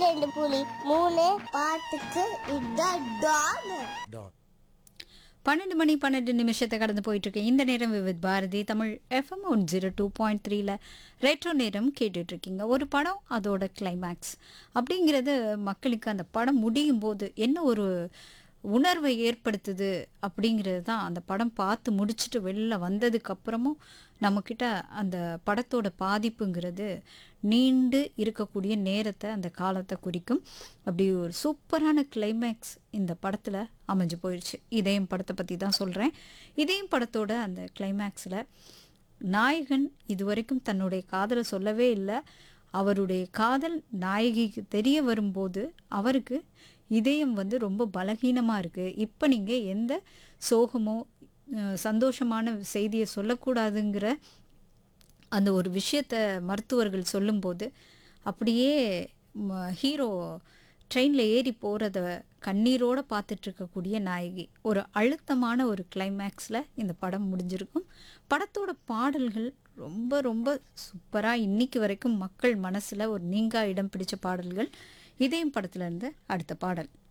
ரெண்டு புலி மூணு பாட்டுக்கு இதான் டான் டான் பன்னெண்டு மணி பன்னெண்டு நிமிஷத்தை கடந்து போயிட்டு இருக்கு இந்த நேரம் Vividh Bharati Tamil FM one zero two point த்ரீல ரெட்ரோ நேரம் கேட்டுட்டு இருக்கீங்க ஒரு படம் அதோட கிளைமேக்ஸ் அப்படிங்கிறது மக்களுக்கு அந்த படம் முடியும் போது என்ன ஒரு உணர்வை ஏற்படுத்துது அப்படிங்கிறது தான் அந்த படம் பார்த்து முடிச்சுட்டு வெளில வந்ததுக்கு அப்புறமும் நம்மக்கிட்ட அந்த படத்தோட பாதிப்புங்கிறது நீண்டு இருக்கக்கூடிய நேரத்தை அந்த காலத்தை குறிக்கும் அப்படி ஒரு சூப்பரான கிளைமேக்ஸ் இந்த படத்தில் அமைஞ்சு போயிடுச்சு இதயம் படத்தை பற்றி தான் சொல்கிறேன் இதயம் படத்தோட அந்த கிளைமேக்ஸில் நாயகன் இதுவரைக்கும் தன்னுடைய காதலை சொல்லவே இல்லை அவருடைய காதல் நாயகிக்கு தெரிய வரும்போது அவருக்கு இதயம் வந்து ரொம்ப பலகீனமாக இருக்குது இப்போ நீங்கள் எந்த சோகமோ அஹ், சந்தோஷமான செய்தியை சொல்லக்கூடாதுங்கிற அந்த ஒரு விஷயத்த மருத்துவர்கள் சொல்லும்போது அப்படியே ஹீரோ ட்ரெயினில் ஏறி போகிறத கண்ணீரோடு பார்த்துட்டு இருக்கக்கூடிய நாயகி ஒரு அழுத்தமான ஒரு கிளைமேக்ஸில் இந்த படம் முடிஞ்சிருக்கும் படத்தோட பாடல்கள் ரொம்ப ரொம்ப சூப்பராக இன்னைக்கு வரைக்கும் மக்கள் மனசில் ஒரு நீங்கா இடம் பிடிச்ச பாடல்கள் இதயம் படத்துல இருந்து அடுத்த பாடல்